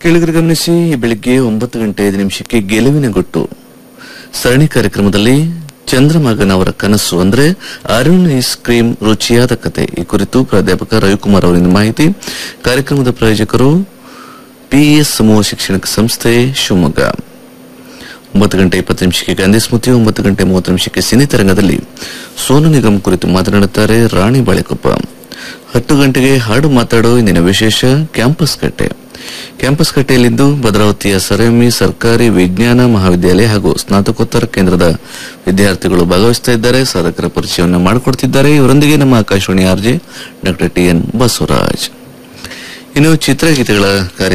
ಕೇಳಿಗರು ಗಮನಿಸಿ ಈ ಬೆಳಿಗ್ಗೆ ಒಂಬತ್ತು ಗಂಟೆ ಐದು ನಿಮಿಷಕ್ಕೆ ಗೆಲುವಿನ ಗುಟ್ಟು ಸರಣಿ ಕಾರ್ಯಕ್ರಮದಲ್ಲಿ ಚಂದ್ರಮಗನ್ ಅವರ ಕನಸು ಅಂದ್ರೆ ಅರುಣ್ ಐಸ್ ಕ್ರೀಮ್ ರುಚಿಯಾದ ಕತೆ ಈ ಕುರಿತು ಪ್ರಾಧ್ಯಾಪಕ ರವಿಕುಮಾರ್ ಅವರಿಂದ ಮಾಹಿತಿ ಕಾರ್ಯಕ್ರಮದ ಪ್ರಾಯೋಜಕರು ಪಿಎಸ್ ಸಮೂಹ ಶಿಕ್ಷಣ ಸಂಸ್ಥೆ ಶಿವಮೊಗ್ಗ ಒಂಬತ್ತು ಗಂಟೆ ಇಪ್ಪತ್ತು ನಿಮಿಷಕ್ಕೆ ಗಾಂಧಿ ಸ್ಮೃತಿ ಒಂಬತ್ತು ಗಂಟೆ ಮೂವತ್ತು ನಿಮಿಷಕ್ಕೆ ಸಿನಿ ತರಂಗದಲ್ಲಿ ಸೋನು ನಿಗಮ್ ಕುರಿತು ಮಾತನಾಡುತ್ತಾರೆ ರಾಣಿ ಬಾಳೆಕೊಪ್ಪ ಹತ್ತು ಗಂಟೆಗೆ ಹಾಡು ಮಾತಾಡೋ ಇಂದಿನ ವಿಶೇಷ ಕ್ಯಾಂಪಸ್ ಕಟ್ಟೆ ಕ್ಯಾಂಪಸ್ ಕಟ್ಟೆಯಲ್ಲಿಂದು ಭದ್ರಾವತಿಯ ಸರಎಂಇ ಸರ್ಕಾರಿ ವಿಜ್ಞಾನ ಮಹಾವಿದ್ಯಾಲಯ ಹಾಗೂ ಸ್ನಾತಕೋತ್ತರ ಕೇಂದ್ರದ ವಿದ್ಯಾರ್ಥಿಗಳು ಭಾಗವಹಿಸ್ತಾ ಇದ್ದಾರೆ ಸಾಧಕರ ಪರಿಚಯವನ್ನು ಮಾಡಿಕೊಡ್ತಿದ್ದಾರೆ ಇವರೊಂದಿಗೆ ನಮ್ಮ Akashvani RJ doctor T N Basavaraj ಇನ್ನು ಚಿತ್ರಗೀತೆಗಳ ಕಾರ್ಯಕ್ರಮ